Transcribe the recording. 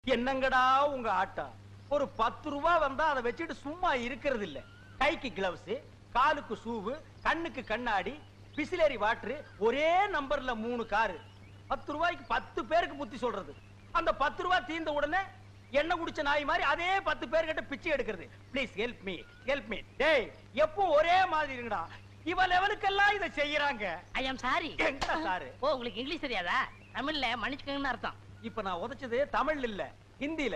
என்னங்கடா உங்க ஆட்டம் ஒரு பத்து ரூபா வந்தா அதை வச்சுட்டு சும்மா இருக்கிறது இல்ல கைக்கு கிளவுஸ் காலுக்கு ஷூவு கண்ணுக்கு கண்ணாடி பிசிலரி வாட்டர் ஒரே நம்பர்ல மூணு காரு பத்து ரூபாய்க்கு பத்து பேருக்கு புத்தி சொல்றது அந்த பத்து ரூபாய் தீர்ந்த உடனே எண்ணெய் குடிச்ச நாய் மாதிரி அதே பத்து பேர்கிட்ட பிச்சை எடுக்கிறது please help me help me டேய் எப்போ ஒரே மாதிரி இருங்கடா இவ லெவலுக்கெல்லாம் இதை செய்யறாங்க ஐ எம் சாரி எங்க சாரு ஓ உங்களுக்கு இங்கிலீஷ் தெரியாதா தமிழ்ல மன்னிச்சுக்கங்கன்னு அர்த்தம் இப்ப நான் உதைச்சது தமிழ் இல்ல ஹிந்தில